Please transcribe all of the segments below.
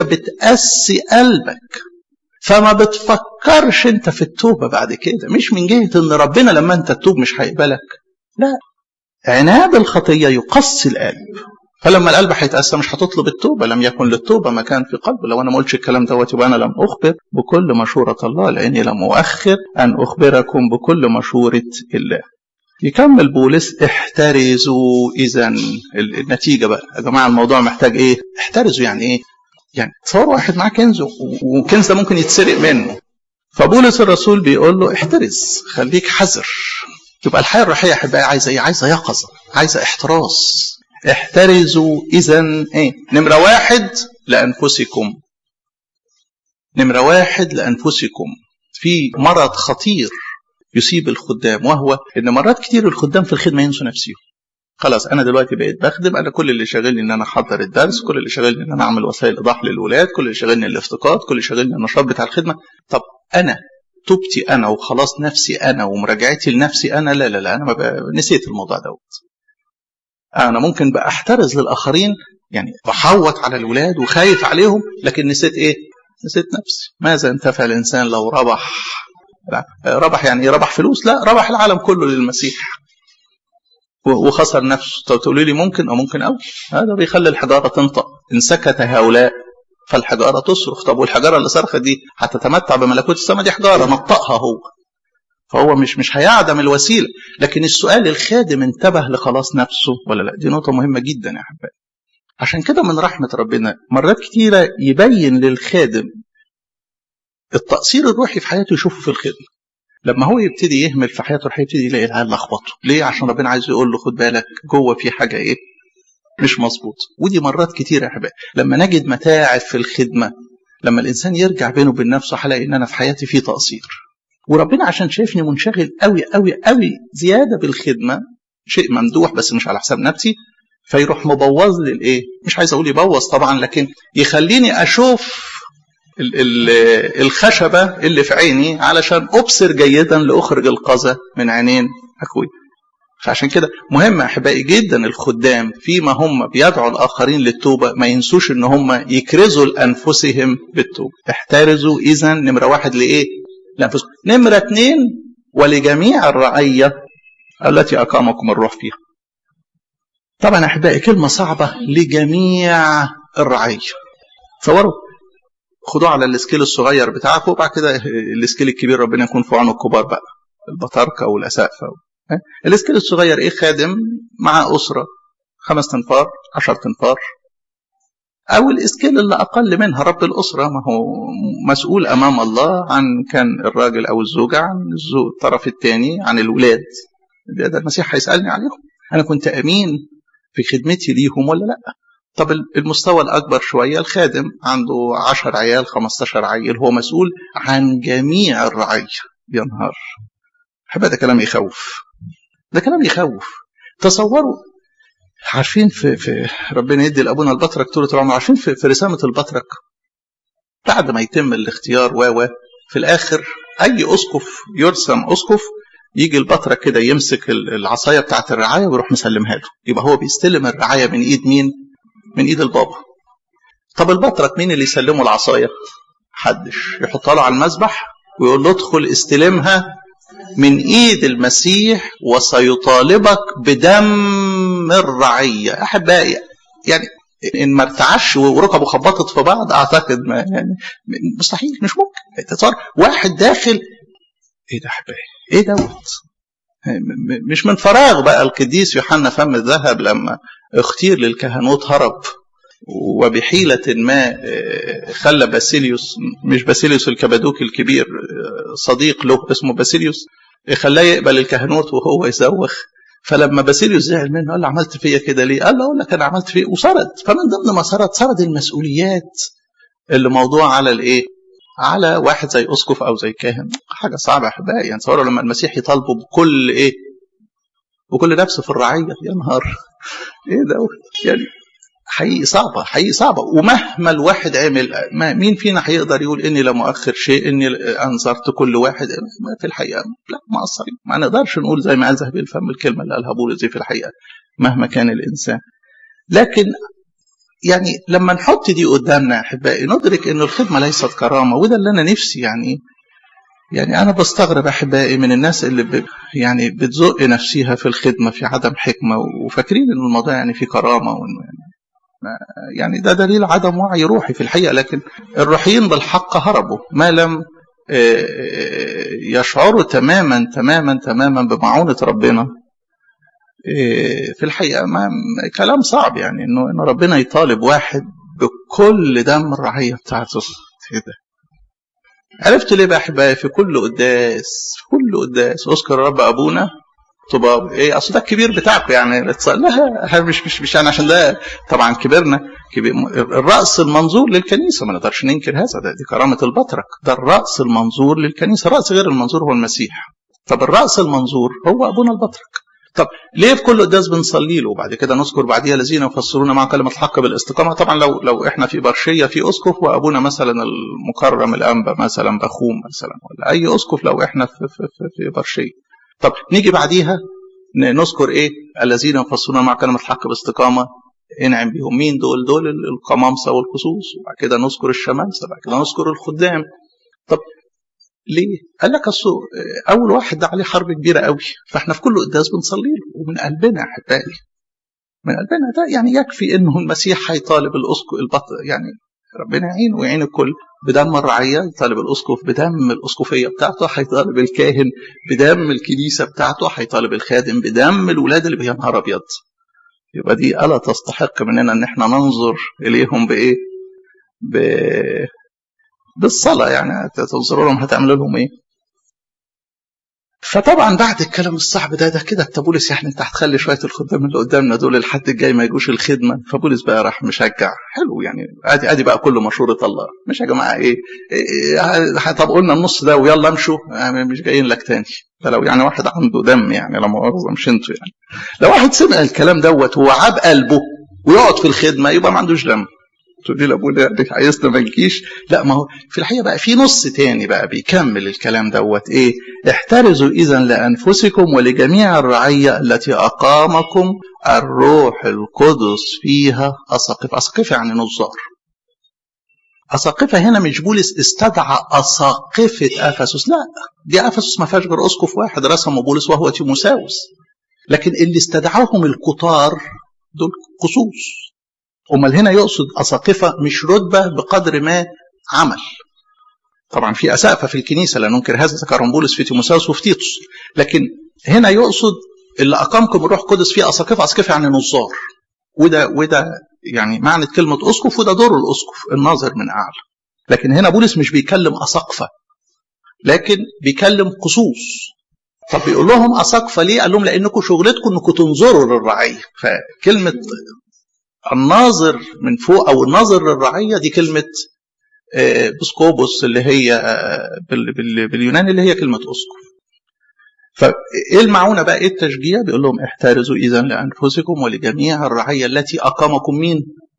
بتقسي قلبك فما بتفكرش انت في التوبه بعد كده مش من جهه ان ربنا لما انت تتوب مش هيقبلك لا عناد الخطيه يقسي القلب فلما القلب هيتأسى مش هتطلب التوبة لم يكن للتوبة مكان في قلبه لو أنا ما قلتش الكلام دوت يبقى أنا لم أخبر بكل مشورة الله لأني لم أؤخر أن أخبركم بكل مشورة الله يكمل بولس احترزوا إذا النتيجة بقى يا جماعة الموضوع محتاج إيه احترزوا يعني إيه يعني تصور واحد معاه كنز وكنز ده ممكن يتسرق منه فبولس الرسول بيقول له احترز خليك حذر تبقى الحياة الروحية أحبائي عايزة إيه عايزة يقظة عايزة احتراز احترزوا إذا إيه؟ نمرة واحد لأنفسكم. نمرة واحد لأنفسكم. في مرض خطير يصيب الخدام وهو إن مرات كتير الخدام في الخدمة ينسوا نفسهم. خلاص أنا دلوقتي بقيت بخدم أنا كل اللي شاغلني إن أنا أحضر الدرس، كل اللي شاغلني إن أنا أعمل وسائل إيضاح للولاد، كل اللي شاغلني الافتقاد، كل اللي شاغلني النشاط بتاع الخدمة. طب أنا توبتي أنا وخلاص نفسي أنا ومراجعتي لنفسي أنا لا لا لا أنا ما نسيت الموضوع دوت. انا ممكن بقى احترز للاخرين يعني بحوط على الولاد وخايف عليهم لكن نسيت ايه نسيت نفسي ماذا انتفع الانسان لو ربح لا. ربح يعني ايه ربح فلوس لا ربح العالم كله للمسيح وخسر نفسه طب تقولوا لي ممكن او ممكن او هذا بيخلي الحجاره تنطق ان سكت هؤلاء فالحجاره تصرخ طب والحجاره اللي صرخت دي هتتمتع بملكوت السماء دي حجاره نطقها هو فهو مش مش هيعدم الوسيله لكن السؤال الخادم انتبه لخلاص نفسه ولا لا دي نقطه مهمه جدا يا احبائي عشان كده من رحمه ربنا مرات كتيره يبين للخادم التقصير الروحي في حياته يشوفه في الخدمه لما هو يبتدي يهمل في حياته الروحيه يبتدي يلاقي العيال لخبطه ليه عشان ربنا عايز يقول له خد بالك جوه في حاجه ايه مش مظبوط ودي مرات كتير يا احبائي لما نجد متاعب في الخدمه لما الانسان يرجع بينه وبين نفسه هلاقي ان انا في حياتي في تقصير وربنا عشان شايفني منشغل قوي قوي قوي زياده بالخدمه شيء ممدوح بس مش على حساب نفسي فيروح مبوظ لي الايه مش عايز اقول يبوظ طبعا لكن يخليني اشوف ال ال الخشبه اللي في عيني علشان ابصر جيدا لاخرج القذى من عينين اخوي فعشان كده مهم احبائي جدا الخدام فيما هم بيدعوا الاخرين للتوبه ما ينسوش ان هم يكرزوا لانفسهم بالتوبه احترزوا اذا نمره واحد لايه لأنفسكم نمرة اثنين ولجميع الرعية التي أقامكم الروح فيها طبعا أحبائي كلمة صعبة لجميع الرعية تصوروا خدوه على السكيل الصغير بتاعكم وبعد كده السكيل الكبير ربنا يكون في عونه الكبار بقى البطاركة والأسقفة السكيل الصغير إيه خادم مع أسرة خمس تنفار عشر تنفار أو الإسكيل اللي أقل منها رب الأسرة ما هو مسؤول أمام الله عن كان الراجل أو الزوجة عن الطرف الثاني عن الولاد ده المسيح هيسألني عليهم أنا كنت أمين في خدمتي ليهم ولا لأ طب المستوى الأكبر شوية الخادم عنده 10 عيال 15 عيل هو مسؤول عن جميع الرعية يا نهار حبا ده كلام يخوف ده كلام يخوف تصوروا عارفين في, في ربنا يدي لابونا البطرك طول العمر عارفين في, في رسامه البطرك بعد ما يتم الاختيار و في الاخر اي اسقف يرسم اسقف يجي البطرك كده يمسك العصايه بتاعت الرعايه ويروح مسلمها له يبقى هو بيستلم الرعايه من ايد مين من ايد البابا طب البطرك مين اللي يسلمه العصايه حدش يحطها له على المذبح ويقول له ادخل استلمها من ايد المسيح وسيطالبك بدم الرعيه احبائي يعني ان ما ارتعش وركبه خبطت في بعض اعتقد ما يعني مستحيل مش ممكن تصور واحد داخل ايه ده احبائي ايه دوت مش من فراغ بقى القديس يوحنا فم الذهب لما اختير للكهنوت هرب وبحيلة ما خلى باسيليوس مش باسيليوس الكبادوكي الكبير صديق له اسمه باسيليوس خلاه يقبل الكهنوت وهو يزوخ فلما باسيليوس زعل منه قال له عملت فيا كده ليه؟ قال له اقول لك انا عملت فيه وسرد فمن ضمن ما سرد سرد المسؤوليات اللي موضوع على الايه؟ على واحد زي اسقف او زي كاهن حاجه صعبه يا احبائي يعني تصوروا لما المسيح يطالبه بكل ايه؟ بكل نفس في الرعيه يا نهار ايه ده يعني حقيقي صعبة حقيقي صعبة ومهما الواحد عمل ما مين فينا هيقدر يقول إني لا مؤخر شيء إني أنظرت كل واحد ما في الحقيقة لا مقصرين ما نقدرش نقول زي ما قال ذهبي الفم الكلمة اللي قالها بولس دي في الحقيقة مهما كان الإنسان لكن يعني لما نحط دي قدامنا يا احبائي ندرك ان الخدمه ليست كرامه وده اللي انا نفسي يعني يعني انا بستغرب احبائي من الناس اللي ب يعني بتزق نفسها في الخدمه في عدم حكمه وفاكرين ان الموضوع يعني في كرامه وانه يعني, يعني ده دليل عدم وعي روحي في الحقيقه لكن الروحيين بالحق هربوا ما لم يشعروا تماما تماما تماما بمعونه ربنا في الحقيقه ما كلام صعب يعني انه انه ربنا يطالب واحد بكل دم الرعيه بتاعته ايه ده عرفت ليه بقى احبائي في كل قداس في كل قداس اذكر رب ابونا طباب ايه اصل ده الكبير بتاعكم يعني لا مش مش مش يعني عشان ده طبعا كبرنا كبير الراس المنظور للكنيسه ما نقدرش ننكر هذا ده دي كرامه البطرك ده الراس المنظور للكنيسه راس غير المنظور هو المسيح طب الراس المنظور هو ابونا البطرك طب ليه في كل قداس بنصلي له وبعد كده نذكر بعديها الذين يفسرون مع كلمه الحق بالاستقامه طبعا لو لو احنا في برشيه في اسقف وابونا مثلا المكرم الانبا مثلا بخوم مثلا ولا اي اسقف لو احنا في في في, في برشيه طب نيجي بعديها نذكر ايه الذين يفسرون مع كلمه الحق باستقامه انعم بهم مين دول دول القمامسه والخصوص وبعد كده نذكر الشمامسه بعد كده نذكر الخدام طب ليه؟ قال لك اصل اول واحد ده عليه حرب كبيره قوي فاحنا في كل قداس بنصلي له ومن قلبنا يا احبائي من قلبنا ده يعني يكفي انه المسيح هيطالب الاسقف البطل يعني ربنا يعين ويعين الكل بدم الرعيه يطالب الاسقف بدم الاسقفيه بتاعته هيطالب الكاهن بدم الكنيسه بتاعته هيطالب الخادم بدم الولاد اللي يا نهار ابيض يبقى دي الا تستحق مننا ان احنا ننظر اليهم بايه؟ ب بالصلاة يعني تنظروا لهم هتعملوا لهم ايه فطبعا بعد الكلام الصعب ده ده كده انت بولس يعني انت هتخلي شويه الخدام اللي قدامنا دول الحد الجاي ما يجوش الخدمه فبولس بقى راح مشجع حلو يعني ادي ادي بقى كل مشوره الله مش يا جماعه ايه, إيه طب قلنا النص ده ويلا امشوا يعني مش جايين لك تاني ده لو يعني واحد عنده دم يعني لا مؤاخذه مش انتوا يعني لو واحد سمع الكلام دوت وعاب قلبه ويقعد في الخدمه يبقى ما عندوش دم تقول لي لابونا عايزنا ما نجيش لا ما هو في الحقيقه بقى في نص تاني بقى بيكمل الكلام دوت ايه احترزوا اذا لانفسكم ولجميع الرعيه التي اقامكم الروح القدس فيها اساقفه اساقفه يعني نظار اساقفه هنا مش بولس استدعى اساقفه افسس لا دي افسس ما فيهاش غير اسقف واحد رسمه بولس وهو تيموساوس لكن اللي استدعاهم الكتار دول قصوص امال هنا يقصد اساقفه مش رتبه بقدر ما عمل طبعا في اسقفه في الكنيسه لا ننكر هذا ذكرهم بولس في تيموساوس وفي تيتوس لكن هنا يقصد اللي اقامكم الروح القدس فيه اساقفه اساقفه يعني نظار وده وده يعني معنى كلمه اسقف وده دور الاسقف الناظر من اعلى لكن هنا بولس مش بيكلم اساقفه لكن بيكلم قصوص طب بيقول لهم اساقفه ليه؟ قال لهم لانكم شغلتكم انكم تنظروا للرعيه فكلمه الناظر من فوق او الناظر للرعيه دي كلمه بسكوبوس اللي هي باليوناني اللي هي كلمه اسقف فايه المعونه بقى ايه التشجيع بيقول لهم احترزوا اذا لانفسكم ولجميع الرعيه التي اقامكم مين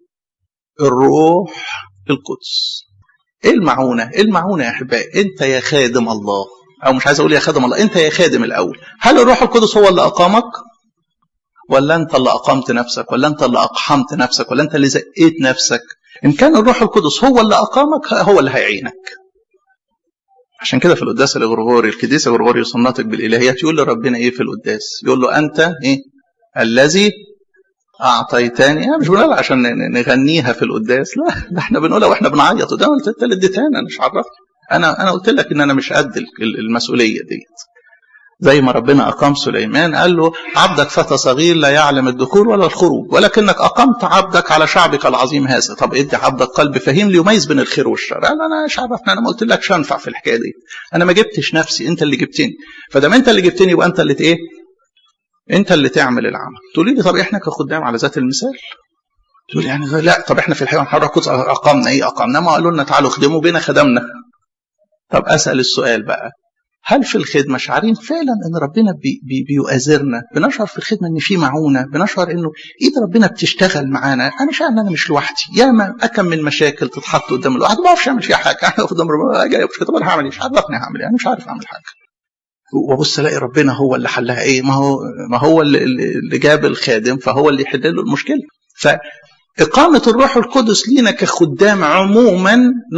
الروح القدس ايه المعونه ايه المعونه يا احبائي انت يا خادم الله او مش عايز اقول يا خادم الله انت يا خادم الاول هل الروح القدس هو اللي اقامك ولا انت اللي اقمت نفسك ولا انت اللي اقحمت نفسك ولا انت اللي زقيت نفسك ان كان الروح القدس هو اللي اقامك هو اللي هيعينك عشان كده في القداس الغرغوري القديس الغرغوري يصنطك بالالهيات يقول لربنا ايه في القداس يقول له انت ايه الذي اعطيتني يعني مش بنقولها عشان نغنيها في القداس لا ده احنا بنقولها واحنا بنعيط وده انت اللي اديتها انا مش عرفت انا انا قلت لك ان انا مش قد المسؤوليه ديت زي ما ربنا أقام سليمان قال له عبدك فتى صغير لا يعلم الدخول ولا الخروج ولكنك أقمت عبدك على شعبك العظيم هذا طب ادي عبدك قلب فهيم ليميز بين الخير والشر قال أنا مش عرفني أنا ما قلت لكش أنفع في الحكاية دي أنا ما جبتش نفسي أنت اللي جبتني فدام أنت اللي جبتني يبقى أنت اللي إيه أنت اللي تعمل العمل تقولي لي طب إحنا كخدام على ذات المثال تقول يعني لا طب احنا في الحيوان حركت اقامنا ايه اقامنا ما قالوا لنا تعالوا خدموا بينا خدمنا طب اسال السؤال بقى هل في الخدمة شعارين فعلا ان ربنا بي بي بيؤازرنا بنشعر في الخدمة ان في معونة بنشعر انه ايد ربنا بتشتغل معانا انا شايف ان انا مش لوحدي ياما اكم من مشاكل تتحط قدام الواحد ما بعرفش اعمل فيها حاجة انا قدام ربنا جاي مش طب انا هعمل ايه مش عرفني هعمل ايه انا مش عارف اعمل حاجة وابص الاقي ربنا هو اللي حلها ايه ما هو ما هو اللي, اللي جاب الخادم فهو اللي يحل له المشكلة ف إقامة الروح القدس لينا كخدام عموما